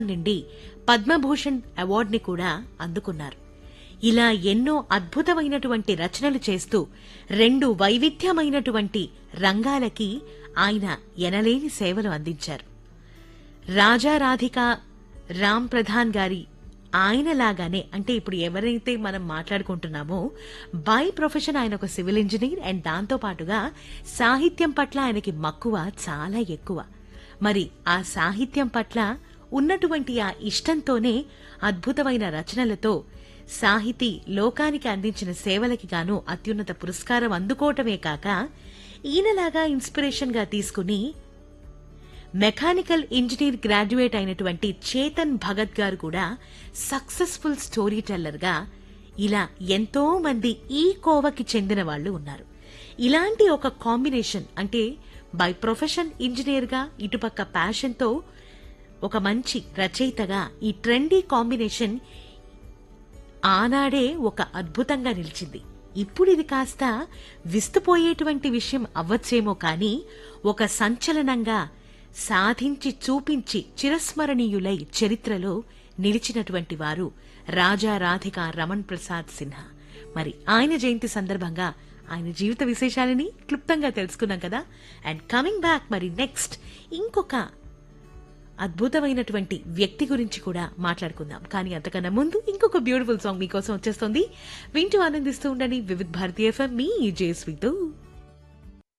నుండి పద్మభూషణ్ అవార్డుని కూడా అందుకున్నారు ఇలా ఎన్నో అద్భుతమైనటువంటి రచనలు చేస్తూ రెండు వైవిధ్యమైనటువంటి రంగాలకి ఆయన ఎనలేని సేవలు అందించారు రాజా రాధిక రామ్ ప్రధాన్ గారి ఆయనలాగానే అంటే ఇప్పుడు ఎవరైతే మనం మాట్లాడుకుంటున్నామో బై ప్రొఫెషన్ ఆయన ఒక సివిల్ ఇంజనీర్ అండ్ దాంతో పాటుగా సాహిత్యం పట్ల ఆయనకి మక్కువ చాలా ఎక్కువ మరి ఆ సాహిత్యం పట్ల ఉన్నటువంటి ఆ ఇష్టంతోనే అద్భుతమైన రచనలతో సాహితీ లోకానికి అందించిన సేవలకి గాను అత్యున్నత పురస్కారం అందుకోవటమే కాక ఈయనలాగా ఇన్స్పిరేషన్ గా తీసుకుని మెకానికల్ ఇంజనీర్ గ్రాడ్యుయేట్ అయినటువంటి చేతన్ భగత్ గారు కూడా సక్సెస్ఫుల్ స్టోరీ టెల్లర్ గా ఇలా ఎంతో మంది ఈ కోవకి చెందిన వాళ్ళు ఉన్నారు ఇలాంటి ఒక కాంబినేషన్ అంటే బై ప్రొఫెషన్ ఇంజనీర్ గా ఇటుపక్క ప్యాషన్ తో ఒక మంచి రచయితగా ఈ ట్రెండీ కాంబినేషన్ ఆనాడే ఒక అద్భుతంగా నిలిచింది ఇప్పుడు ఇది కాస్త విస్తుపోయేటువంటి విషయం అవ్వచ్చేమో కానీ ఒక సంచలనంగా సాధించి చూపించి చిరస్మరణీయులై చరిత్రలో నిలిచినటువంటి వారు రాజా రాధిక రమణ్ ప్రసాద్ సిన్హా మరి ఆయన జయంతి సందర్భంగా ఆయన జీవిత విశేషాలని క్లుప్తంగా తెలుసుకున్నాం కదా అండ్ కమింగ్ బ్యాక్ మరి నెక్స్ట్ ఇంకొక అద్భుతమైనటువంటి వ్యక్తి గురించి కూడా మాట్లాడుకుందాం కానీ అంతకన్నా ముందు ఇంకొక బ్యూటిఫుల్ సాంగ్ మీకోసం వచ్చేస్తుంది వింటూ ఆనందిస్తూ ఉండండి వివిధ్ భారతీయ ఎఫ్ఎం మీ జేస్వితో